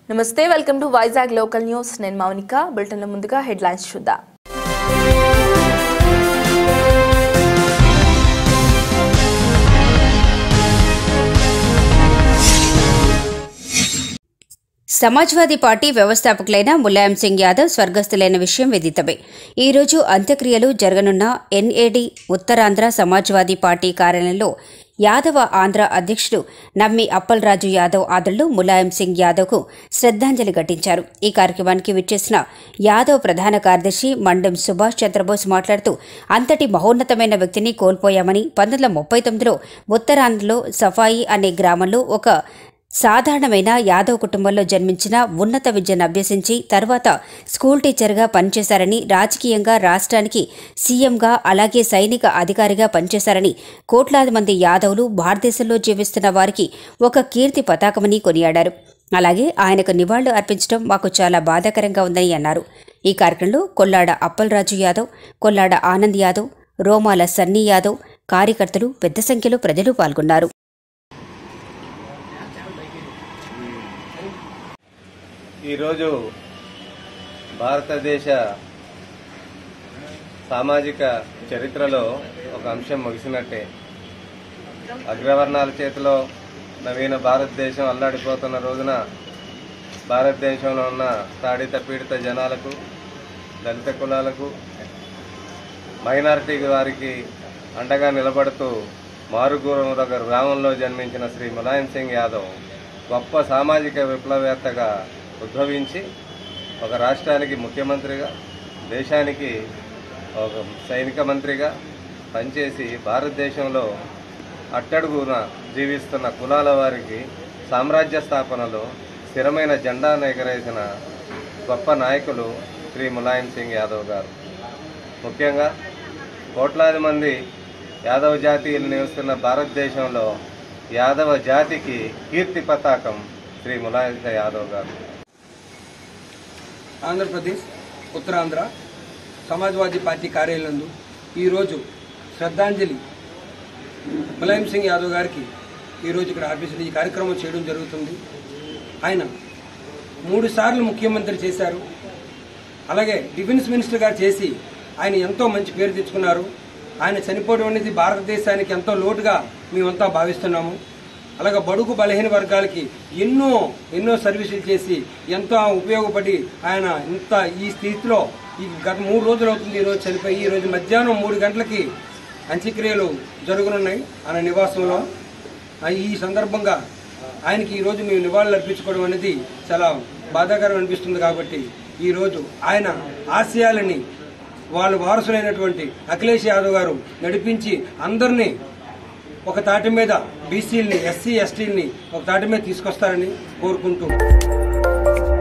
నమస్తే welcome to Vizag local news నేను మౌనిక బులెటిన్ల ముందుగా హెడ్లైన్స్ చూద్దాం సమాజ్వాదీ పార్టీ వ్యవస్థాపకులైన ములాయం సింగ్ యాదవ్ స్వర్గస్థులైన విషయం విదితమే ఈ రోజు అంత్యక్రియలు జరగనున్న ఎన్ఏడి ఉత్తరాంధ్ర సమాజ్వాదీ పార్టీ కార్యాలయంలో యాదవ ఆంధ్ర అధ్యక్షుడు నమ్మి అప్పలరాజు యాదవ్ ఆదరులు ములాయం సింగ్ యాదవ్కు శ్రద్ధాంజలి ఘటించారు ఈ కార్యక్రమానికి విచ్చేసిన యాదవ్ ప్రధాన కార్యదర్శి మండెం సుభాష్ చంద్రబోస్ మాట్లాడుతూ అంతటి మహోన్నతమైన వ్యక్తిని కోల్పోయామని పంతొమ్మిది వందల ముప్పై తొమ్మిదిలో ఉత్తరాంధ్రలో సఫాయి అనే గ్రామంలో ఒక సాధారణమైన యాదవ్ కుటుంబంలో జన్మించిన ఉన్నత విద్యను అభ్యసించి తర్వాత స్కూల్ టీచర్గా పనిచేశారని రాజకీయంగా రాష్ట్రానికి సీఎంగా అలాగే సైనిక అధికారిగా పనిచేశారని కోట్లాది మంది యాదవులు భారతదేశంలో జీవిస్తున్న వారికి ఒక కీర్తి పతాకమని కొనియాడారు అలాగే ఆయనకు నివాళులు అర్పించడం మాకు చాలా బాధాకరంగా ఉందని అన్నారు ఈ కార్యక్రమంలో కొల్లాడ అప్పలరాజు యాదవ్ కొల్లాడ ఆనంద్ యాదవ్ రోమాల సన్నీ యాదవ్ కార్యకర్తలు పెద్ద సంఖ్యలో ప్రజలు పాల్గొన్నారు ఈరోజు భారతదేశ సామాజిక చరిత్రలో ఒక అంశం ముగిసినట్టే అగ్రవర్ణాల చేతిలో నవీన భారతదేశం అల్లాడిపోతున్న రోజున భారతదేశంలో ఉన్న తాడిత పీడిత జనాలకు దళిత కులాలకు మైనారిటీ వారికి అండగా నిలబడుతూ మారుగూరం దగ్గర గ్రామంలో జన్మించిన శ్రీ ములాయం సింగ్ యాదవ్ గొప్ప సామాజిక విప్లవేత్తగా ఉద్భవించి ఒక రాష్ట్రానికి ముఖ్యమంత్రిగా దేశానికి ఒక సైనిక మంత్రిగా పనిచేసి భారతదేశంలో అట్టడుగున జీవిస్తున్న కులాల వారికి సామ్రాజ్య స్థాపనలో స్థిరమైన జెండాను ఎగరేసిన గొప్ప నాయకులు శ్రీ ములాయం సింగ్ యాదవ్ గారు ముఖ్యంగా కోట్లాది మంది యాదవ జాతీయులు నివసిస్తున్న భారతదేశంలో యాదవ జాతికి కీర్తి పతాకం శ్రీ ములాయం సింగ్ యాదవ్ గారు ఆంధ్రప్రదేశ్ ఉత్తరాంధ్ర సమాజ్వాదీ పార్టీ కార్యాలయందు ఈరోజు శ్రద్ధాంజలి ములాయం సింగ్ యాదవ్ గారికి ఈరోజు ఇక్కడ ఆఫీసులో ఈ కార్యక్రమం చేయడం జరుగుతుంది ఆయన మూడు సార్లు ముఖ్యమంత్రి చేశారు అలాగే డిఫెన్స్ మినిస్టర్ గారు చేసి ఆయన ఎంతో మంచి పేరు తెచ్చుకున్నారు ఆయన చనిపోవడం అనేది భారతదేశానికి ఎంతో లోటుగా మేమంతా భావిస్తున్నాము అలాగే బడుగు బలహీన వర్గాలకి ఎన్నో ఎన్నో సర్వీసులు చేసి ఎంతో ఉపయోగపడి ఆయన ఇంత ఈ స్థితిలో ఈ గత మూడు రోజులు అవుతుంది ఈరోజు చనిపోయి ఈ రోజు మధ్యాహ్నం మూడు గంటలకి అంత్యక్రియలు జరగనున్నాయి ఆయన నివాసంలో ఆ ఈ సందర్భంగా ఆయనకి ఈ రోజు మేము నివాళులు అర్పించుకోవడం అనేది చాలా బాధాకరం అనిపిస్తుంది కాబట్టి ఈ రోజు ఆయన ఆశయాలని వాళ్ళ వారసులైనటువంటి అఖిలేష్ యాదవ్ గారు నడిపించి అందరినీ ఒక తాటి మీద బీసీలని ఎస్సీ ఎస్టీలని ఒక తాటి మీద తీసుకొస్తారని కోరుకుంటూ